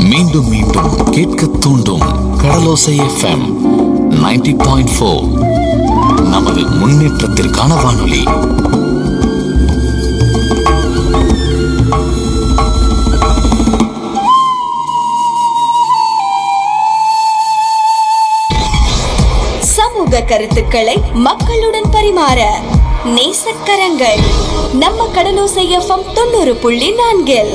மீண்டும் மீண்டும் கேட்க தூண்டும் கடலோசை எஃப்எம் 90.4 பாயிண்ட் ஃபோர் நமது முன்னேற்றத்திற்கான வானொலி சமூக கருத்துக்களை மக்களுடன் பரிமாற நேசக்கரங்கள் நம்ம கடலோசை எஃப்எம் தொண்ணூறு புள்ளி நான்கில்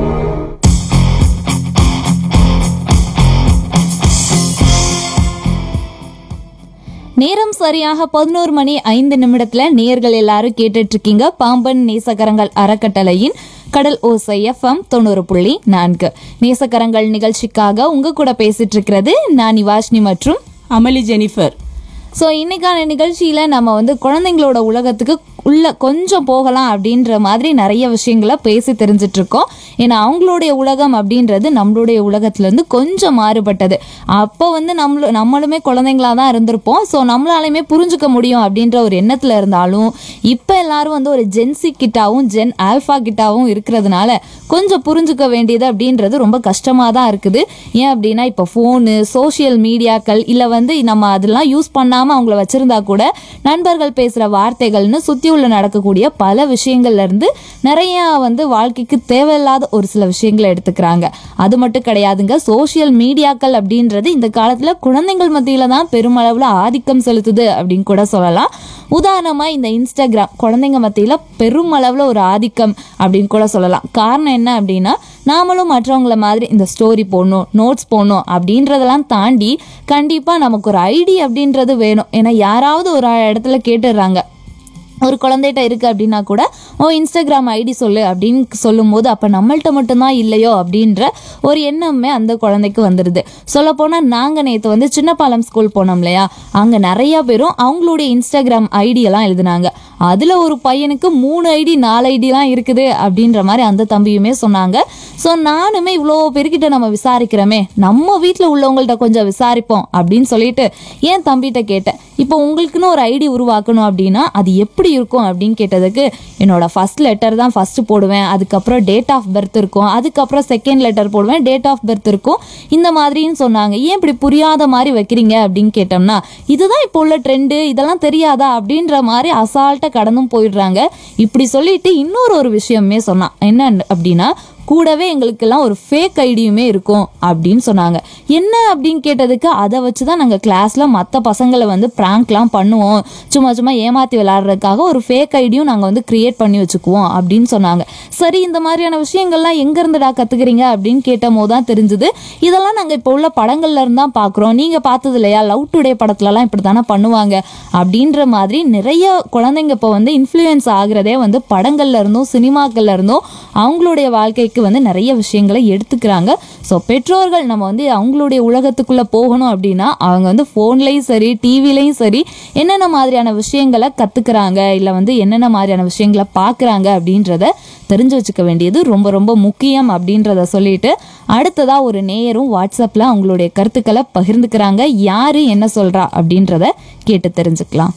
நேரம் சரியாக பதினோரு மணி ஐந்து நிமிடத்துல நேர்கள் எல்லாரும் கேட்டுட்டு இருக்கீங்க பாம்பன் நேசகரங்கள் அறக்கட்டளையின் கடல் ஓசை எஃப்எம் தொண்ணூறு புள்ளி நான்கு நேசகரங்கள் நிகழ்ச்சிக்காக உங்க கூட பேசிட்டு இருக்கிறது நான் நிவாஷினி மற்றும் அமளி ஜெனிஃபர் ஸோ இன்னைக்கான நிகழ்ச்சியில நம்ம வந்து குழந்தைங்களோட உலகத்துக்கு உள்ள கொஞ்சம் போகலாம் அப்படின்ற மாதிரி நிறைய விஷயங்களை பேசி தெரிஞ்சிட்டு இருக்கோம் ஏன்னா அவங்களுடைய உலகம் அப்படின்றது நம்மளுடைய உலகத்துல இருந்து கொஞ்சம் மாறுபட்டது அப்போ வந்து நம்மள நம்மளுமே குழந்தைங்களா தான் இருந்திருப்போம் ஸோ நம்மளாலையுமே புரிஞ்சுக்க முடியும் அப்படின்ற ஒரு எண்ணத்துல இருந்தாலும் இப்போ எல்லாரும் வந்து ஒரு ஜென்சி கிட்டாவும் ஜென் ஆல்ஃபா கிட்டாவும் இருக்கிறதுனால கொஞ்சம் புரிஞ்சுக்க வேண்டியது அப்படின்றது ரொம்ப கஷ்டமாக தான் இருக்குது ஏன் அப்படின்னா இப்போ ஃபோனு சோஷியல் மீடியாக்கள் இல்லை வந்து நம்ம அதெல்லாம் யூஸ் பண்ணாமல் அவங்கள வச்சுருந்தா கூட நண்பர்கள் பேசுகிற வார்த்தைகள்னு சுற்றி உள்ள நடக்கக்கூடிய பல விஷயங்கள்ல இருந்து நிறைய வந்து வாழ்க்கைக்கு தேவையில்லாத ஒரு சில விஷயங்களை எடுத்துக்கிறாங்க அது மட்டும் கிடையாதுங்க சோஷியல் மீடியாக்கள் அப்படின்றது இந்த காலத்தில் குழந்தைகள் மத்தியில் தான் பெருமளவில் ஆதிக்கம் செலுத்துது அப்படின்னு கூட சொல்லலாம் உதாரணமாக இந்த இன்ஸ்டாகிராம் குழந்தைங்க மத்தியில் பெருமளவில் ஒரு ஆதிக்கம் அப்படின்னு கூட சொல்லலாம் காரணம் என்ன அப்படின்னா நாமளும் மற்றவங்கள மாதிரி இந்த ஸ்டோரி போடணும் நோட்ஸ் போடணும் அப்படின்றதெல்லாம் தாண்டி கண்டிப்பாக நமக்கு ஒரு ஐடி அப்படின்றது வேணும் ஏன்னா யாராவது ஒரு இடத்துல கேட்டுடுறாங்க ஒரு குழந்தைகிட்ட இருக்கு அப்படின்னா கூட ஓ இன்ஸ்டாகிராம் ஐடி சொல்லு அப்படின்னு சொல்லும்போது அப்போ நம்மள்ட்ட மட்டும்தான் இல்லையோ அப்படின்ற ஒரு எண்ணமே அந்த குழந்தைக்கு வந்துடுது சொல்லப்போனால் நாங்கள் நேற்று வந்து சின்னப்பாலம் ஸ்கூல் போனோம் இல்லையா அங்கே நிறைய பேரும் அவங்களுடைய இன்ஸ்டாகிராம் ஐடியெல்லாம் எழுதுனாங்க அதில் ஒரு பையனுக்கு மூணு ஐடி நாலு ஐடிலாம் இருக்குது அப்படின்ற மாதிரி அந்த தம்பியுமே சொன்னாங்க ஸோ நானுமே இவ்வளோ பேர்கிட்ட நம்ம விசாரிக்கிறோமே நம்ம வீட்டில் உள்ளவங்கள்ட்ட கொஞ்சம் விசாரிப்போம் அப்படின்னு சொல்லிட்டு என் தம்பிகிட்ட கேட்டேன் இப்போ உங்களுக்குன்னு ஒரு ஐடி உருவாக்கணும் அப்படின்னா அது எப்படி இருக்கும் அப்படின்னு கேட்டதுக்கு என்னோட ஃபர்ஸ்ட் லெட்டர் தான் ஃபர்ஸ்ட் போடுவேன் அதுக்கப்புறம் டேட் ஆஃப் பர்த் இருக்கும் அதுக்கப்புறம் செகண்ட் லெட்டர் போடுவேன் டேட் ஆஃப் பர்த் இருக்கும் இந்த மாதிரின்னு சொன்னாங்க ஏன் இப்படி புரியாத மாதிரி வைக்கிறீங்க அப்படின்னு கேட்டோம்னா இதுதான் இப்போ உள்ள ட்ரெண்டு இதெல்லாம் தெரியாதா அப்படின்ற மாதிரி அசால்ட்டாக கடந்தும் போயிடுறாங்க இப்படி சொல்லிட்டு இன்னொரு ஒரு விஷயமே சொன்னான் என்ன அப்படின்னா கூடவே எங்களுக்கெல்லாம் ஒரு ஃபேக் ஐடியுமே இருக்கும் அப்படின்னு சொன்னாங்க என்ன அப்படின்னு கேட்டதுக்கு அதை வச்சு தான் நாங்கள் கிளாஸில் மற்ற பசங்களை வந்து ப்ராங்க்லாம் பண்ணுவோம் சும்மா சும்மா ஏமாற்றி விளாட்றதுக்காக ஒரு ஃபேக் ஐடியும் நாங்கள் வந்து க்ரியேட் பண்ணி வச்சுக்குவோம் அப்படின்னு சொன்னாங்க சரி இந்த மாதிரியான விஷயங்கள்லாம் எங்கேருந்துடா கற்றுக்குறீங்க அப்படின்னு கேட்ட போது தான் தெரிஞ்சுது இதெல்லாம் நாங்கள் இப்போ உள்ள படங்கள்ல இருந்து தான் பார்க்குறோம் நீங்கள் பார்த்தது இல்லையா லவ் டுடே படத்துலலாம் இப்படி தானே பண்ணுவாங்க அப்படின்ற மாதிரி நிறைய குழந்தைங்க இப்போ வந்து இன்ஃப்ளூயன்ஸ் ஆகுறதே வந்து படங்கள்ல இருந்தும் சினிமாக்கள்ல இருந்தும் அவங்களுடைய வாழ்க்கைக்கு வந்து நிறைய விஷயங்களை எடுத்துக்கிறாங்க ஸோ பெற்றோர்கள் நம்ம வந்து அவங்களுடைய உலகத்துக்குள்ளே போகணும் அப்படின்னா அவங்க வந்து ஃபோன்லேயும் சரி டிவிலையும் சரி என்னென்ன மாதிரியான விஷயங்களை கற்றுக்குறாங்க இல்லை வந்து என்னென்ன மாதிரியான விஷயங்களை பார்க்குறாங்க அப்படின்றத தெரிஞ்சு வச்சுக்க வேண்டியது ரொம்ப ரொம்ப முக்கியம் அப்படின்றத சொல்லிட்டு அடுத்ததா ஒரு நேயரும் வாட்ஸ்அப்பில் அவங்களுடைய கருத்துக்களை பகிர்ந்துக்கிறாங்க யாரு என்ன சொல்றா அப்படின்றத கேட்டு தெரிஞ்சுக்கலாம்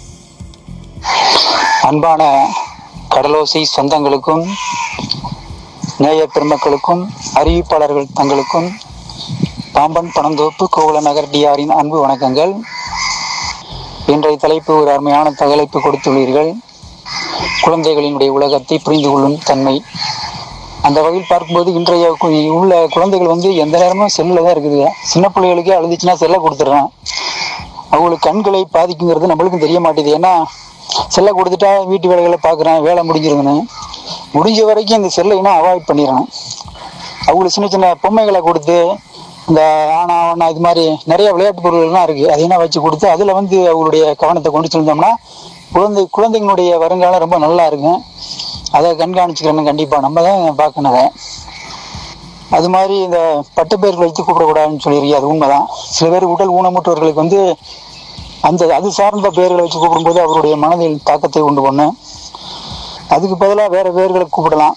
அன்பான கடலோசை சொந்தங்களுக்கும் நேய பெருமக்களுக்கும் அறிவிப்பாளர்கள் தங்களுக்கும் பாம்பன் பணந்தோப்பு கோவலநகர் டிஆரின் அன்பு வணக்கங்கள் இன்றைய தலைப்பு ஒரு அருமையான தலைப்பு கொடுத்துள்ளீர்கள் குழந்தைகளினுடைய உலகத்தை புரிந்து கொள்ளும் தன்மை அந்த வகையில் பார்க்கும்போது இன்றைய கு- உள்ள குழந்தைகள் வந்து எந்த நேரமும் செல்லில் தான் இருக்குது சின்ன பிள்ளைகளுக்கே அழுதுச்சுன்னா செல்லை கொடுத்துட்றான் அவங்களுக்கு கண்களை பாதிக்குங்கிறது நம்மளுக்கும் தெரிய மாட்டேது ஏன்னா செல்லை கொடுத்துட்டா வீட்டு வேலைகளை பார்க்குறான் வேலை முடிஞ்சிருங்கன்னு முடிஞ்ச வரைக்கும் இந்த செல்லை இன்னும் அவாய்ட் பண்ணிடுறான் அவங்களுக்கு சின்ன சின்ன பொம்மைகளை கொடுத்து இந்த ஆனா ஆனா இது மாதிரி நிறைய விளையாட்டு பொருள்கள்லாம் இருக்கு அதையெல்லாம் வச்சு கொடுத்து அதில் வந்து அவங்களுடைய கவனத்தை கொண்டு செஞ்சோம்னா குழந்தை குழந்தைங்களுடைய வருங்காலம் ரொம்ப நல்லா இருக்கும் அதை கண்காணிச்சுக்கிறேன்னு கண்டிப்பாக நம்ம தான் பார்க்கணும் அதை அது மாதிரி இந்த பட்டுப்பெயர்கள் வைத்து கூப்பிடக்கூடாதுன்னு சொல்லியிருக்கீங்க அது உண்மைதான் சில பேர் உடல் ஊனமுற்றவர்களுக்கு வந்து அந்த அது சார்ந்த பெயர்களை வச்சு கூப்பிடும்போது அவருடைய மனதில் தாக்கத்தை உண்டு பண்ணும் அதுக்கு பதிலாக வேற பெயர்களை கூப்பிடலாம்